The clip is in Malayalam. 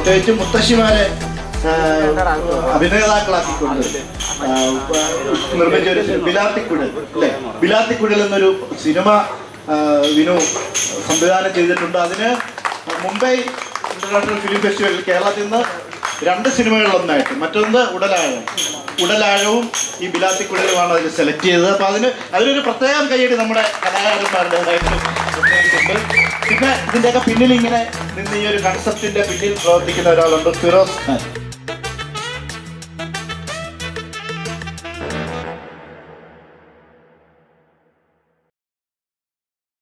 പ്രത്യേകിച്ച് മുത്തശ്ശിമാരെ ആ, അഭിനേതാക്കളാക്കിക്കൊണ്ട് ആ, നിർമ്മിച്ച ഒരു ബിലാത്തിക്കുഴൽ അല്ലേ ബിലാത്തിക്കുഴൽ എന്നൊരു സിനിമ ആ, വിനു സംവിധാനം ചെയ്തിട്ടുണ്ട് അതിന് മുംബൈ ഇന്റർനാഷണൽ ഫിലിം ഫെസ്റ്റിവലിൽ കേരളത്തിൽ നിന്ന് രണ്ട് സിനിമകളിലൊന്നായിട്ട് മറ്റൊന്ന് ഉടലാഴം ഉടലാഴവും ഈ ബിലാത്തിക്കുഴലുമാണ് അതിൽ സെലക്ട് ചെയ്തത് അപ്പോൾ അതിന് അതിനൊരു പ്രത്യേകം കൈയടി നമ്മുടെ കലാകാരന്മാരുടേതായിട്ട് പ്രത്യേകിച്ചുണ്ട് പിന്നെ ഇതിൻ്റെയൊക്കെ പിന്നിൽ ഇങ്ങനെ നിന്ന് ഈ ഒരു കൺസെപ്റ്റിന്റെ പിന്നിൽ പ്രവർത്തിക്കുന്ന ഒരാളുണ്ട് ഫിറോസ് ഖാൻ